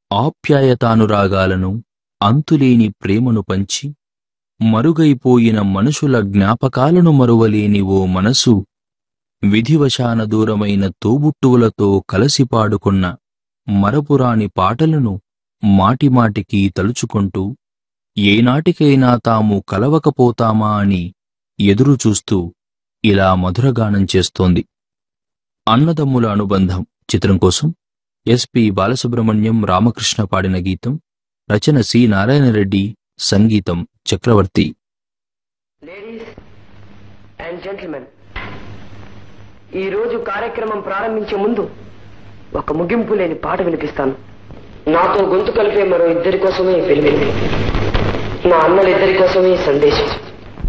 ఆప్యాయతానురాగాలను అంతులేని ప్రేమను పంచి మరుగైపోయిన మనుషుల జ్ఞాపకాలను మరువలేని ఓ మనసు విధివశాన దూరమైన తోబుట్టువులతో కలసి పాడుకున్న మరపురాని పాటలను మాటిమాటికి తలుచుకుంటూ ఏనాటికైనా తాము కలవకపోతామా అని ఎదురుచూస్తూ ఇలా మధురగానం చేస్తోంది అన్నదమ్ముల అనుబంధం చిత్రం కోసం ఎస్పి బాలసుబ్రహ్మణ్యం రామకృష్ణ పాడిన గీతం రచన సి నారాయణరెడ్డి సంగీతం చక్రవర్తి లేడీస్ అండ్ జెంటిల్మెన్ ఈ రోజు కార్యక్రమం ప్రారంభించే ముందు ఒక ముగింపు లేని పాట వినిపిస్తాను నాతో గొంతు కలిపే మరో ఇద్దరి కోసమే ఈ పెళ్లి నా అన్నలిద్దరి కోసమే ఈ సందేశం